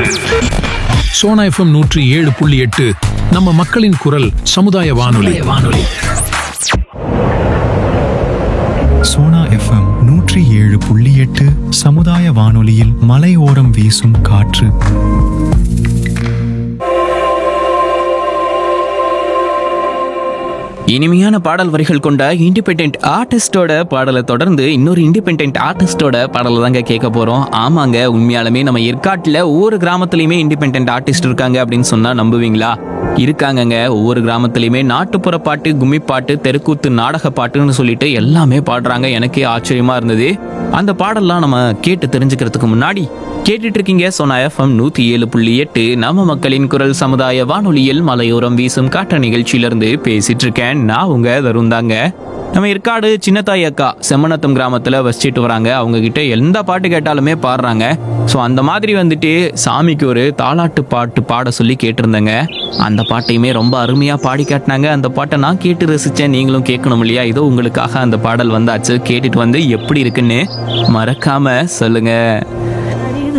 Sona FM நூற்றி ஏழு புள்ளி எட்டு நம்ம மக்களின் குரல் சமுதாய வானொலி வானொலி சோனா எஃப்எம் நூற்றி ஏழு புள்ளி எட்டு சமுதாய வானொலியில் மலையோரம் வீசும் காற்று இனிமையான பாடல் வரிகள் கொண்ட இண்டிபெண்ட் ஆர்டிஸ்டோட பாடலை தொடர்ந்து இன்னொரு இண்டிபெண்ட் ஆர்டிஸ்டோட பாடலை தாங்க கேட்க போறோம் ஆமாங்க உண்மையாலுமே நம்ம ஏற்காட்டில் ஒவ்வொரு கிராமத்துலயுமே இண்டிபெண்ட் ஆர்டிஸ்ட் இருக்காங்க அப்படின்னு சொன்னா நம்புவீங்களா இருக்காங்கங்க ஒவ்வொரு கிராமத்துலயுமே நாட்டுப்புற பாட்டு கும்மி பாட்டு தெருக்கூத்து நாடக பாட்டுன்னு சொல்லிட்டு எல்லாமே பாடுறாங்க எனக்கே ஆச்சரியமா இருந்தது அந்த பாடல்லாம் நம்ம கேட்டு தெரிஞ்சுக்கிறதுக்கு முன்னாடி கேட்டுட்டு இருக்கீங்க சோனா எஃப்எம் நூத்தி ஏழு புள்ளி எட்டு நம்ம மக்களின் குரல் சமுதாய வானொலியில் மலையோரம் வீசும் காற்ற நிகழ்ச்சியிலிருந்து பேசிட்டு இருக்கேன் நான் உங்க தருந்தாங்க நம்ம ஏற்காடு சின்னத்தாய் அக்கா செம்மநத்தம் கிராமத்துல வசிச்சிட்டு வராங்க அவங்க கிட்ட எந்த பாட்டு கேட்டாலுமே பாடுறாங்க ஸோ அந்த மாதிரி வந்துட்டு சாமிக்கு ஒரு தாலாட்டு பாட்டு பாட சொல்லி கேட்டிருந்தேங்க அந்த பாட்டையுமே ரொம்ப அருமையா பாடி காட்டினாங்க அந்த பாட்டை நான் கேட்டு ரசிச்சேன் நீங்களும் கேட்கணும் இல்லையா இதோ உங்களுக்காக அந்த பாடல் வந்தாச்சு கேட்டுட்டு வந்து எப்படி இருக்குன்னு மறக்காம சொல்லுங்க